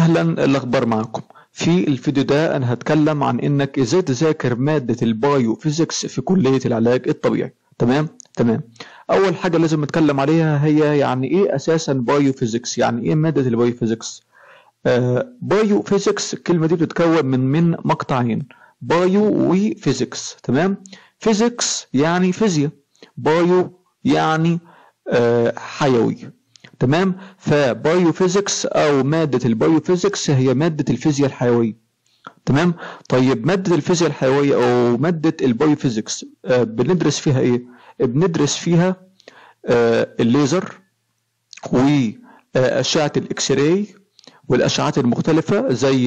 اهلا الاخبار معاكم في الفيديو ده انا هتكلم عن انك ازاي تذاكر مادة البايو فيزيكس في كلية العلاج الطبيعي تمام تمام اول حاجة لازم نتكلم عليها هي يعني ايه اساسا بايو فيزيكس يعني ايه مادة البايو فيزيكس آه بايو فيزيكس الكلمة دي بتتكون من من مقطعين بايو وفيزيكس تمام فيزيكس يعني فيزياء بايو يعني آه حيوي تمام فبايو فيزيكس او ماده البايو فيزيكس هي ماده الفيزياء الحيويه تمام طيب ماده الفيزياء الحيويه او ماده البايو فيزيكس آه بندرس فيها ايه بندرس فيها آه الليزر واشعه الاكس راي والاشعات المختلفه زي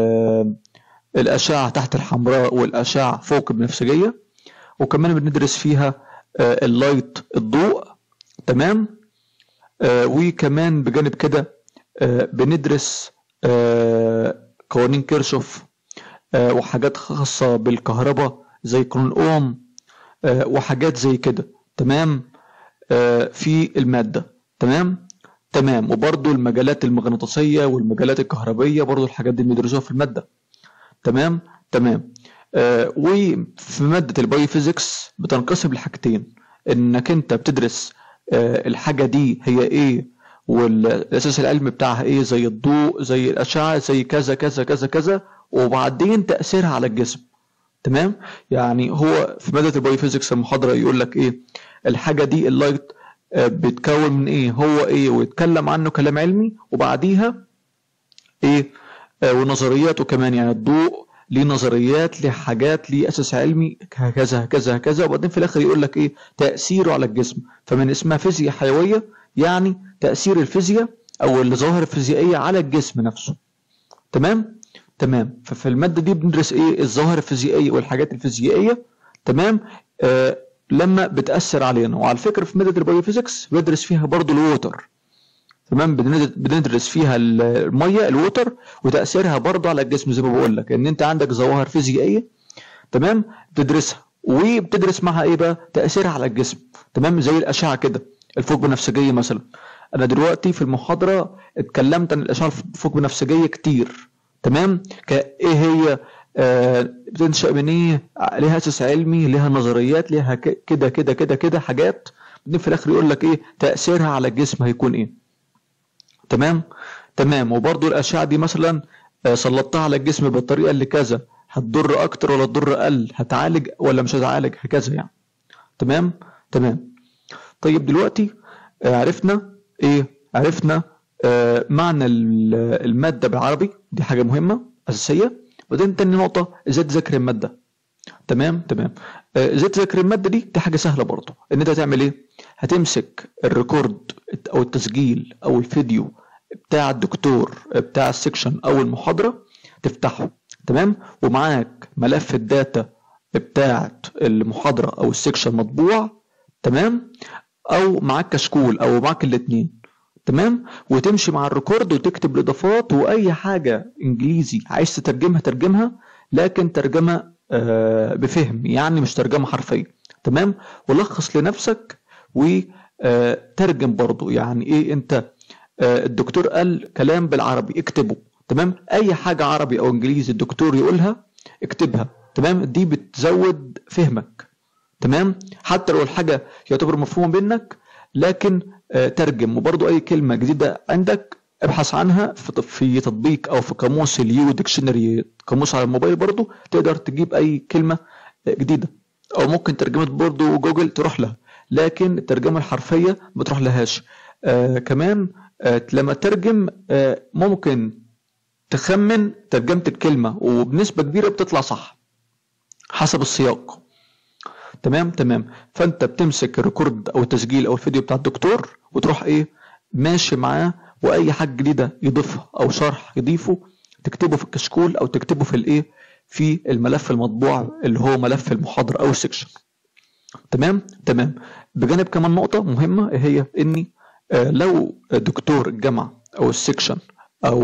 الاشعه تحت الحمراء والاشعه فوق البنفسجيه وكمان بندرس فيها آه اللايت الضوء تمام آه وكمان بجانب كده آه بندرس آه قوانين كيرشوف آه وحاجات خاصة بالكهرباء زي قانون أوم آه وحاجات زي كده تمام آه في المادة تمام تمام وبرضو المجالات المغناطيسية والمجالات الكهربية برضو الحاجات دي بندرسوها في المادة تمام تمام آه وفي مادة البايو فيزيكس بتنقسم لحاجتين انك انت بتدرس الحاجة دي هي ايه والاساس العلمي بتاعها ايه زي الضوء زي الاشعة زي كذا كذا كذا كذا وبعدين تأثيرها على الجسم تمام يعني هو في مادة البايو فيزيكس المحاضرة يقول لك ايه الحاجة دي اللايت بتكون من ايه هو ايه ويتكلم عنه كلام علمي وبعديها ايه ونظرياته كمان يعني الضوء ليه نظريات ليه حاجات ليه اساس علمي هكذا هكذا هكذا وبعدين في الاخر يقول لك ايه تاثيره على الجسم فمن اسمها فيزياء حيويه يعني تاثير الفيزياء او الظواهر الفيزيائيه على الجسم نفسه تمام تمام ففي الماده دي بندرس ايه الظواهر الفيزيائيه والحاجات الفيزيائيه تمام آه لما بتاثر علينا وعلى فكره في ماده البايو فيزيكس بدرس فيها برضو الووتر تمام بندرس فيها الميه الووتر وتاثيرها برضه على الجسم زي ما بقول لك ان انت عندك ظواهر فيزيائيه تمام بتدرسها وبتدرس معها ايه بقى تاثيرها على الجسم تمام زي الاشعه كده الفوق بنفسجيه مثلا انا دلوقتي في المحاضره اتكلمت عن الاشعه الفوق بنفسجيه كتير تمام ايه هي آه بتنشا من ايه ليها اساس علمي ليها نظريات ليها كده كده كده كده حاجات بعدين في الاخر يقول لك ايه تاثيرها على الجسم هيكون ايه تمام تمام وبرضو الاشعه دي مثلا سلطتها على الجسم بالطريقه اللي كذا هتضر اكتر ولا تضر اقل هتعالج ولا مش هتعالج هكذا يعني تمام تمام طيب دلوقتي عرفنا ايه عرفنا آه معنى الماده بالعربي دي حاجه مهمه اساسيه وبعدين تاني نقطه ازاي تذاكر الماده تمام تمام آه ازاي تذاكر الماده دي دي حاجه سهله برضو ان انت تعمل ايه هتمسك الريكورد او التسجيل او الفيديو بتاع الدكتور بتاع السكشن او المحاضره تفتحه تمام ومعاك ملف الداتا بتاعه المحاضره او السكشن مطبوع تمام او معاك كشكول او معاك الاثنين تمام وتمشي مع الريكورد وتكتب الاضافات واي حاجه انجليزي عايز تترجمها ترجمها لكن ترجمه آه بفهم يعني مش ترجمه حرفيه تمام ولخص لنفسك وترجم برضو يعني ايه انت الدكتور قال كلام بالعربي اكتبه تمام اي حاجة عربي او انجليزي الدكتور يقولها اكتبها تمام دي بتزود فهمك تمام حتى لو الحاجة يعتبر مفهومة منك لكن ترجم وبرضو اي كلمة جديدة عندك ابحث عنها في تطبيق او في قاموس اليو ديكشنري قاموس على الموبايل برضو تقدر تجيب اي كلمة جديدة او ممكن ترجمة برضو جوجل تروح لها لكن الترجمة الحرفية ما تروح لهاش آه كمان آه لما ترجم آه ممكن تخمن ترجمة الكلمة وبنسبة كبيرة بتطلع صح حسب السياق تمام تمام فانت بتمسك الريكورد او التسجيل او الفيديو بتاع الدكتور وتروح ايه ماشي معاه واي حاجة جديدة يضيفها او شرح يضيفه تكتبه في الكشكول او تكتبه في الايه في الملف المطبوع اللي هو ملف المحاضرة او السكشن تمام تمام بجانب كمان نقطة مهمة هي اني آه لو دكتور الجامعة او السكشن او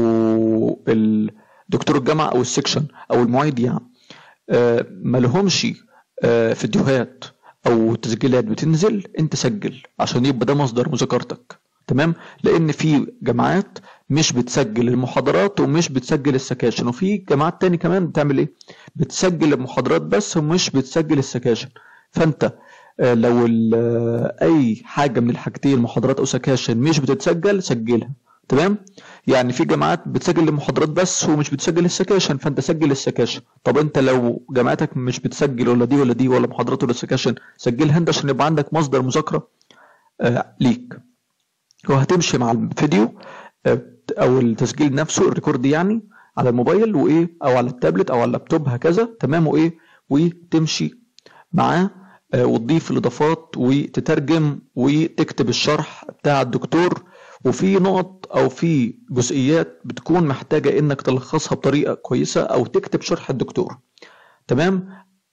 دكتور الجامعة او السكشن او المعيد يعني آه ما لهمش آه فيديوهات او تسجيلات بتنزل انت سجل عشان يبقى ده مصدر مذاكرتك تمام لان في جامعات مش بتسجل المحاضرات ومش بتسجل السكاشن وفي جامعات تاني كمان بتعمل ايه بتسجل المحاضرات بس ومش بتسجل السكاشن فانت آه، لو ال- آه، اي حاجه من الحاجتين محاضرات او سكاشن مش بتتسجل سجلها تمام يعني في جامعات بتسجل المحاضرات بس ومش بتسجل السكاشن فانت سجل السكاشن طب انت لو جامعتك مش بتسجل ولا دي ولا دي ولا محاضرات ولا سكاشن سجلها انت عشان يبقى عندك مصدر مذاكره آه، ليك وهتمشي مع الفيديو آه، او التسجيل نفسه الريكورد يعني على الموبايل وايه او على التابلت او على اللابتوب هكذا تمام وايه وتمشي معاه آه، وتضيف الاضافات وتترجم وتكتب الشرح بتاع الدكتور وفي نقط او في جزئيات بتكون محتاجه انك تلخصها بطريقه كويسه او تكتب شرح الدكتور تمام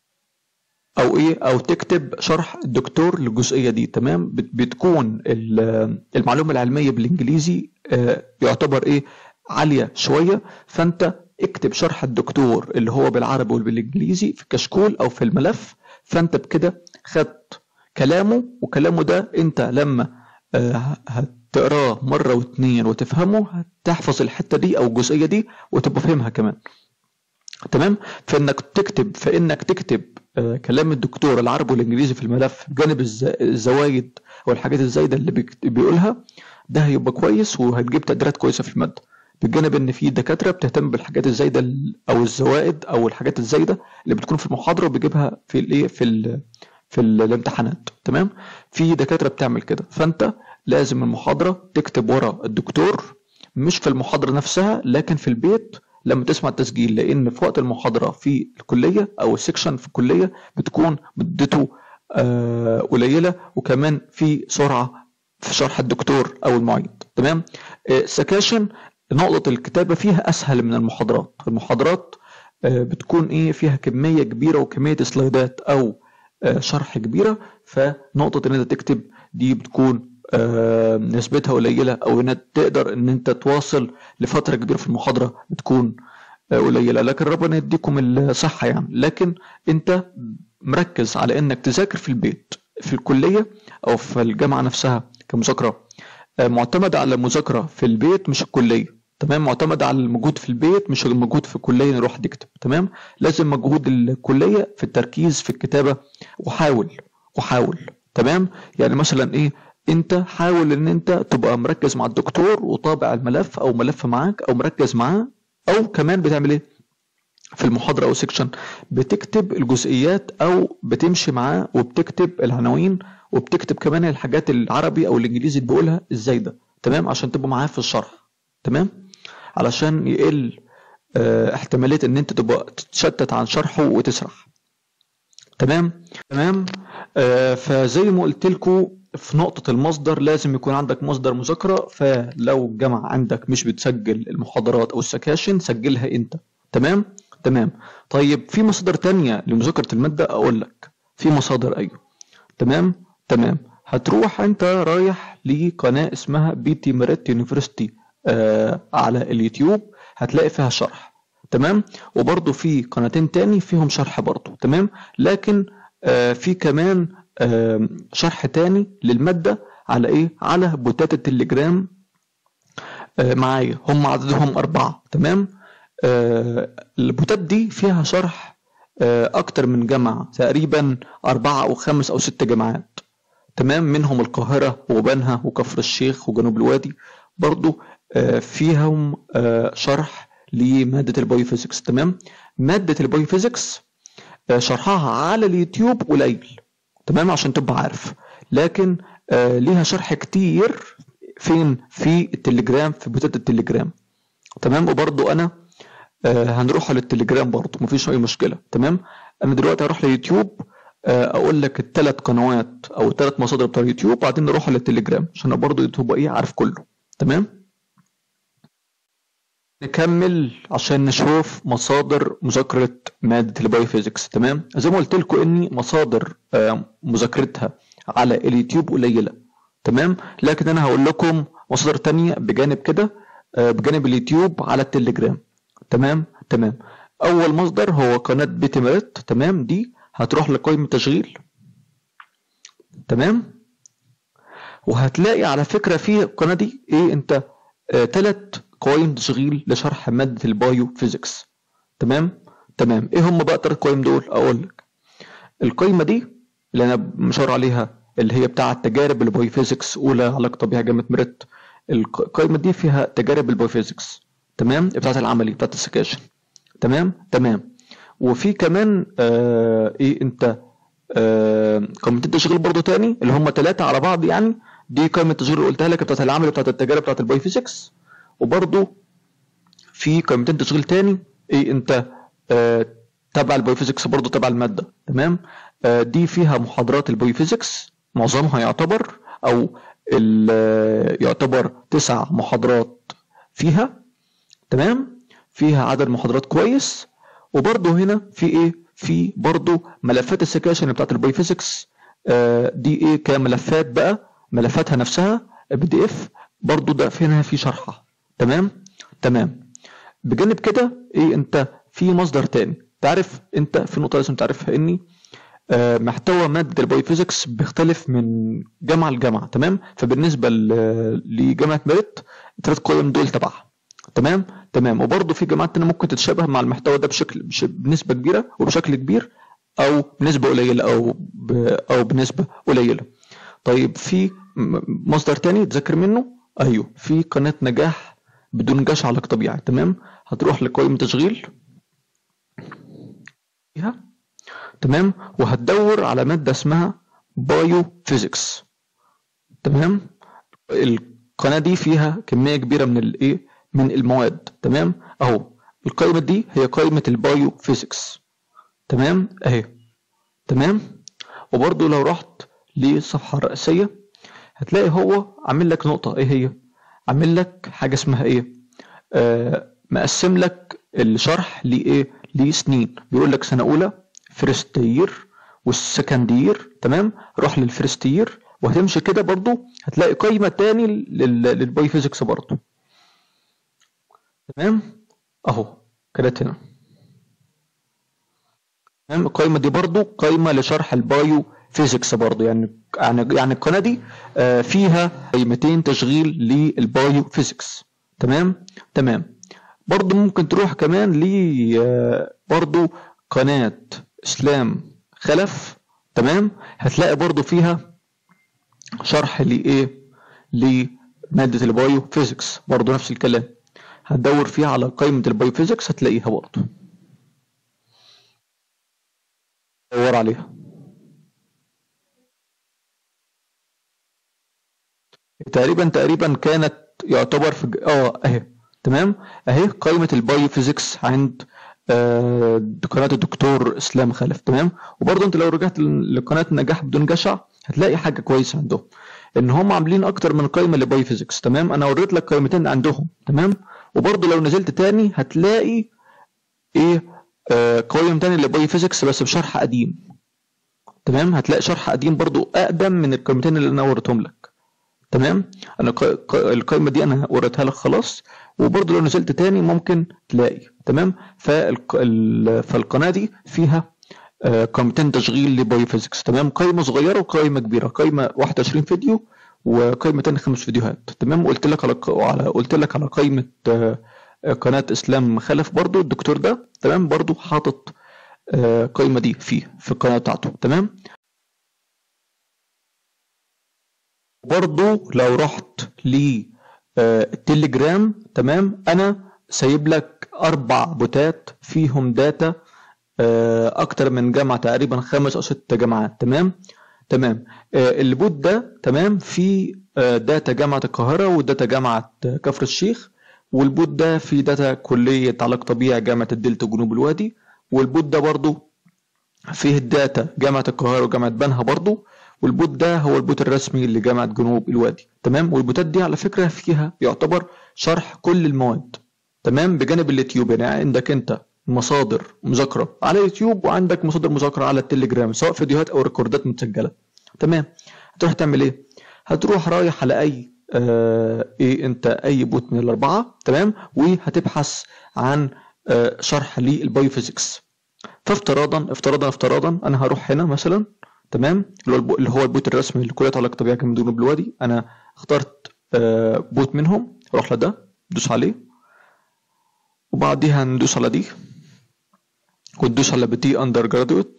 او ايه او تكتب شرح الدكتور للجزئيه دي تمام بت- بتكون ال- المعلومه العلميه بالانجليزي آه، يعتبر ايه عاليه شويه فانت اكتب شرح الدكتور اللي هو بالعربي وبالانجليزي في كشكول او في الملف فانت بكده خدت كلامه وكلامه ده انت لما آه، هتقراه مره واتنين وتفهمه هتحفظ الحته دي او الجزئيه دي وتبقى فاهمها كمان تمام فانك تكتب فانك تكتب آه، كلام الدكتور العربي والانجليزي في الملف بجانب الز- الزوايد والحاجات الزايده اللي بيكت- بيقولها ده هيبقى كويس وهتجيب تقديرات كويسه في الماده بجانب ان في دكاتره بتهتم بالحاجات الزايده ال- او الزوائد او الحاجات الزايده اللي بتكون في المحاضره وبيجيبها في الايه في ال في ال- الامتحانات تمام في دكاتره بتعمل كده فانت لازم المحاضره تكتب ورا الدكتور مش في المحاضره نفسها لكن في البيت لما تسمع التسجيل لان في وقت المحاضره في الكليه او السكشن في الكليه بتكون مدته آه، قليله وكمان في سرعه في شرح الدكتور او المعيد تمام آه، السكاشن نقطه الكتابه فيها اسهل من المحاضرات المحاضرات آه، بتكون ايه فيها كميه كبيره وكميه سلايدات او آه، شرح كبيره فنقطه ان انت تكتب دي بتكون آه، نسبتها قليله او ان تقدر ان انت تواصل لفتره كبيره في المحاضره بتكون آه، قليله لكن ربنا يديكم الصحه يعني لكن انت مركز على انك تذاكر في البيت في الكليه او في الجامعه نفسها كمذاكره آه، معتمده على المذاكره في البيت مش الكليه تمام معتمد على المجهود في البيت مش المجهود في الكليه نروح نكتب تمام لازم مجهود الكليه في التركيز في الكتابه وحاول وحاول تمام يعني مثلا ايه انت حاول ان انت تبقى مركز مع الدكتور وطابع الملف او ملف معاك او مركز معاه او كمان بتعمل ايه في المحاضرة أو سيكشن بتكتب الجزئيات أو بتمشي معاه وبتكتب العناوين وبتكتب كمان الحاجات العربي أو الإنجليزي اللي بيقولها إزاي ده تمام عشان تبقى معاه في الشرح تمام علشان يقل آه، احتمالية إن أنت تبقى تتشتت عن شرحه وتسرح تمام تمام آه فزي ما قلت لكم في نقطة المصدر لازم يكون عندك مصدر مذاكرة فلو الجامعة عندك مش بتسجل المحاضرات أو السكاشن سجلها أنت تمام تمام طيب في مصادر تانية لمذاكرة المادة أقول لك في مصادر أيوه تمام تمام هتروح أنت رايح لقناة اسمها بي تي ميريت يونيفرستي آه على اليوتيوب هتلاقي فيها شرح تمام وبرضه في قناتين تاني فيهم شرح برضه تمام لكن آه في كمان آه شرح تاني للمادة على ايه على بوتات التليجرام آه معايا هم عددهم أربعة تمام آه البوتات دي فيها شرح آه أكتر من جامعة تقريبا أربعة أو خمس أو ست جامعات تمام منهم القاهرة وبنها وكفر الشيخ وجنوب الوادي برضو آه فيهم آه شرح لمادة البايوفيزيكس تمام مادة البايوفيزيكس آه شرحها على اليوتيوب قليل تمام عشان تبقى عارف لكن آه ليها شرح كتير فين في التليجرام في بوتات التليجرام تمام وبرضو انا آه هنروح على التليجرام برضو مفيش اي مشكلة تمام انا دلوقتي هروح لليوتيوب آه اقول لك الثلاث قنوات او الثلاث مصادر بتوع اليوتيوب وبعدين نروح على التليجرام عشان برضو تبقى ايه عارف كله تمام نكمل عشان نشوف مصادر مذاكرة مادة البايوفيزيكس تمام زي ما قلت لكم اني مصادر آه مذاكرتها على اليوتيوب قليلة تمام لكن انا هقول لكم مصادر تانية بجانب كده آه بجانب اليوتيوب على التليجرام تمام تمام اول مصدر هو قناة بيتي ميريت تمام دي هتروح لقائمة تشغيل تمام وهتلاقي على فكرة في القناة دي ايه انت ثلاث قوائم تشغيل لشرح ماده البايو فيزيكس تمام تمام ايه هم بقى الثلاث قوائم دول اقول لك القايمه دي اللي انا مشار عليها اللي هي بتاعه تجارب البايو فيزيكس اولى علاقه طبيعه جامعه مريت القايمه دي فيها تجارب البايو فيزيكس تمام بتاعه العملي بتاعه السكاشن تمام تمام وفي كمان آه ايه انت آه قائمتين تشغيل برضو تاني اللي هم ثلاثه على بعض يعني دي قائمه التشغيل اللي قلتها لك بتاعه العمل بتاعه التجارب بتاعه البايو فيزيكس وبرضو في قائمتين تشغيل تاني ايه انت آه تبع البايو فيزيكس برضو تبع الماده تمام آه دي فيها محاضرات البايو فيزيكس معظمها يعتبر او يعتبر تسع محاضرات فيها تمام فيها عدد محاضرات كويس وبرضه هنا في ايه في برضه ملفات السكاشن بتاعت الباي فيزيكس آه دي ايه كملفات بقى ملفاتها نفسها بي دي اف برضه ده في هنا في شرحها تمام تمام بجانب كده ايه انت في مصدر تاني تعرف انت في نقطه لازم تعرفها اني آه محتوى ماده الباي فيزيكس بيختلف من جامعه لجامعه تمام فبالنسبه لجامعه ميريت الثلاث قوائم دول تبعها تمام تمام وبرضه في جامعات تانية ممكن تتشابه مع المحتوى ده بشكل بنسبه كبيره وبشكل كبير او بنسبه قليله او ب... او بنسبه قليله طيب في مصدر تاني تذاكر منه ايوه في قناه نجاح بدون جشع علاج طبيعي تمام هتروح لقائمه تشغيل فيها تمام وهتدور على ماده اسمها بايو فيزيكس تمام القناه دي فيها كميه كبيره من الايه من المواد تمام اهو القائمه دي هي قائمه البايو فيزيكس تمام اهي تمام وبرضو لو رحت للصفحه الرئيسيه هتلاقي هو عامل لك نقطه ايه هي عامل لك حاجه اسمها ايه آه مقسم لك الشرح لايه لسنين بيقول لك سنه اولى فيرست يير والسكند يير تمام روح للفيرست يير وهتمشي كده برضو هتلاقي قائمه تاني للبايو فيزيكس برضو تمام اهو كانت هنا تمام القائمه دي برضو قائمه لشرح البايو فيزيكس برضو يعني يعني يعني القناه دي آه فيها قائمتين تشغيل للبايو فيزيكس تمام تمام برضو ممكن تروح كمان ل آه برضو قناه اسلام خلف تمام هتلاقي برضو فيها شرح لايه لماده البايو فيزيكس برضو نفس الكلام هتدور فيها على قائمة البايوفيزيكس هتلاقيها برضه دور عليها تقريبا تقريبا كانت يعتبر في اه اهي تمام اهي قائمة البايوفيزيكس عند آه قناة الدكتور اسلام خلف تمام وبرضه انت لو رجعت لقناة نجاح بدون جشع هتلاقي حاجة كويسة عندهم ان هم عاملين اكتر من قائمة لبايوفيزيكس تمام انا وريت لك قائمتين عندهم تمام وبرضه لو نزلت تاني هتلاقي ايه آه قوائم تاني لباي فيزيكس بس بشرح قديم تمام هتلاقي شرح قديم برضه اقدم من القائمتين اللي انا وريتهم لك تمام انا القائمه دي انا وريتها لك خلاص وبرضه لو نزلت تاني ممكن تلاقي تمام فالقناه دي فيها آه قائمتين تشغيل لباي فيزيكس تمام قائمه صغيره وقائمه كبيره قائمه 21 فيديو وقائمه تاني خمس فيديوهات تمام قلت لك على على قلت لك على قائمه قناه اسلام خلف برضو الدكتور ده تمام برضو حاطط القائمه دي فيه في القناه بتاعته تمام برضو لو رحت للتليجرام تمام انا سايب لك اربع بوتات فيهم داتا اكتر من جامعه تقريبا خمس او ست جامعات تمام تمام آه البوت ده تمام في آه داتا جامعة القاهرة وداتا جامعة كفر الشيخ والبوت ده في داتا كلية علاج طبيعي جامعة الدلتا جنوب الوادي والبوت ده برضو فيه الداتا جامعة القاهرة وجامعة بنها برضو والبوت ده هو البوت الرسمي لجامعة جنوب الوادي تمام والبوتات دي على فكرة فيها يعتبر شرح كل المواد تمام بجانب اليوتيوب يعني عندك انت مصادر مذاكرة على يوتيوب وعندك مصادر مذاكرة على التليجرام سواء فيديوهات أو ريكوردات متسجلة تمام هتروح تعمل إيه؟ هتروح رايح على أي آه إيه أنت أي بوت من الأربعة تمام وهتبحث عن آه شرح للبايوفيزيكس فافتراضا افتراضا افتراضا أنا هروح هنا مثلا تمام اللي هو البوت الرسمي لكلية علاج طبيعي جنوب جنوب الوادي أنا اخترت آه بوت منهم روح لده دوس عليه وبعديها ندوس على دي وتدوس على بتي اندر جرادويت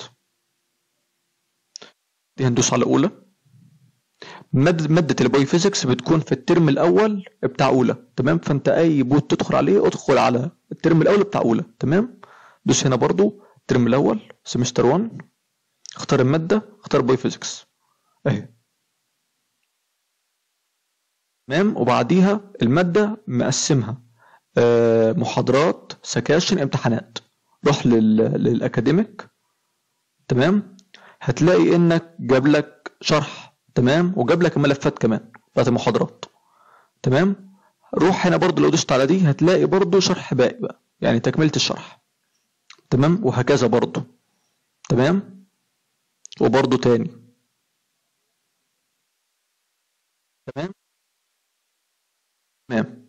دي هندوس على اولى مادة مادة الباي فيزيكس بتكون في الترم الأول بتاع أولى تمام فأنت أي بوت تدخل عليه ادخل على الترم الأول بتاع أولى تمام دوس هنا برضو الترم الأول سمستر 1 اختار المادة اختار باي فيزيكس أهي تمام وبعديها المادة مقسمها آه، محاضرات سكاشن امتحانات روح لل... للأكاديميك تمام هتلاقي إنك جاب لك شرح تمام وجاب لك الملفات كمان بتاعت المحاضرات تمام روح هنا برضو لو دوست على دي هتلاقي برضو شرح باقي بقى يعني تكملة الشرح تمام وهكذا برضو تمام وبرضو تاني تمام تمام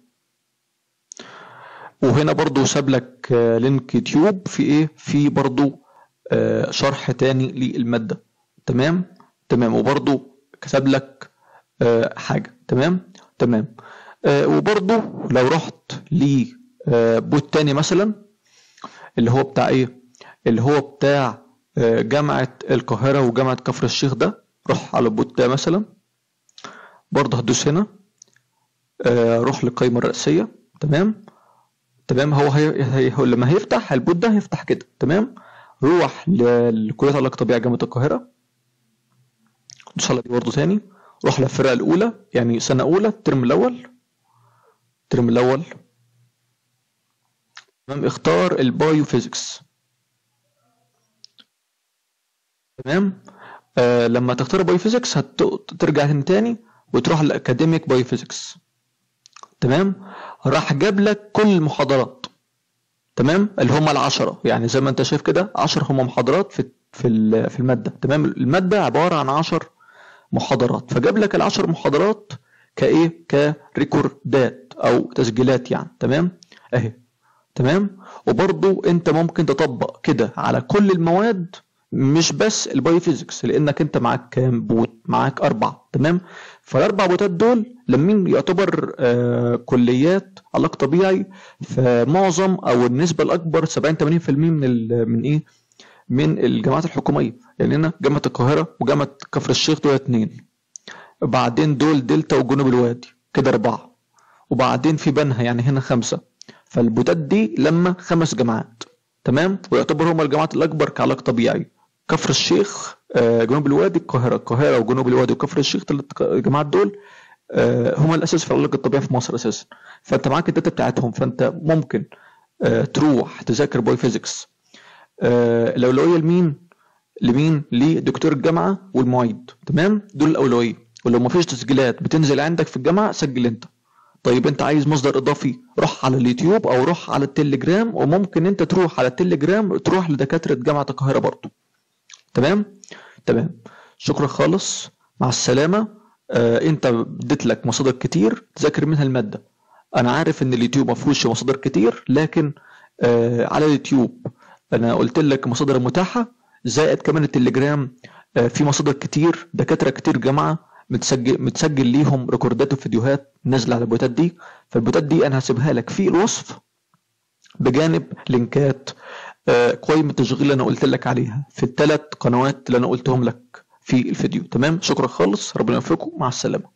وهنا برضو ساب لك آه، لينك يوتيوب في ايه في برضو آه، شرح تاني للمادة تمام تمام وبرضو كتب لك آه، حاجة تمام تمام آه، وبرضو لو رحت لبوت تاني مثلا اللي هو بتاع ايه اللي هو بتاع آه، جامعة القاهرة وجامعة كفر الشيخ ده روح على البوت ده مثلا برضه هتدوس هنا آه، روح للقائمة الرئيسية تمام تمام هو هي... هي... هو لما هيفتح البوت ده هيفتح كده تمام روح ل- لكلية علاقة طبيعة جامعة القاهرة دوس على دي برضه تاني روح للفرقة الأولى يعني سنة أولى الترم الأول الترم الأول تمام اختار البايو فيزيكس تمام آه لما تختار بايو فيزيكس هترجع هنا تاني وتروح للأكاديميك بايو فيزيكس تمام راح جاب لك كل المحاضرات تمام اللي هم العشرة يعني زي ما انت شايف كده عشر هم محاضرات في في ال- في المادة تمام المادة عبارة عن عشر محاضرات فجاب لك العشر محاضرات كايه كريكوردات او تسجيلات يعني تمام اهي تمام وبرضو انت ممكن تطبق كده على كل المواد مش بس البايو فيزيكس لانك انت معاك كام بوت معاك اربع تمام فالاربع بوتات دول لمين يعتبر آه كليات علاج طبيعي فمعظم او النسبه الاكبر 70 80% من ال- من ايه من الجامعات الحكوميه يعني هنا جامعه القاهره وجامعه كفر الشيخ دول اتنين بعدين دول دلتا وجنوب الوادي كده اربعه وبعدين في بنها يعني هنا خمسه فالبوتات دي لما خمس جامعات تمام ويعتبر هم الجامعات الاكبر كعلاج طبيعي كفر الشيخ آه، جنوب الوادي القاهره القاهره وجنوب الوادي وكفر الشيخ ثلاث جامعات دول آه، هم الاساس في العلاج الطبيعي في مصر اساسا فانت معاك الداتا بتاعتهم فانت ممكن آه، تروح تذاكر باي فيزيكس آه، الاولويه لمين لمين لدكتور الجامعه والمعيد تمام دول الاولويه ولو ما فيش تسجيلات بتنزل عندك في الجامعه سجل انت طيب انت عايز مصدر اضافي روح على اليوتيوب او روح على التليجرام وممكن انت تروح على التليجرام تروح لدكاتره جامعه القاهره برضو تمام تمام شكرا خالص مع السلامه آه انت اديت لك مصادر كتير تذاكر منها الماده انا عارف ان اليوتيوب ما فيهوش مصادر كتير لكن آه على اليوتيوب انا قلت لك مصادر متاحه زائد كمان التليجرام آه في مصادر كتير دكاتره كتير جامعه متسجل متسجل ليهم ريكوردات وفيديوهات نازله على البوتات دي فالبوتات دي انا هسيبها لك في الوصف بجانب لينكات آه، قائمة التشغيل اللي انا قلت لك عليها في الثلاث قنوات اللي انا قلتهم لك في الفيديو تمام شكرا خالص ربنا يوفقكم مع السلامة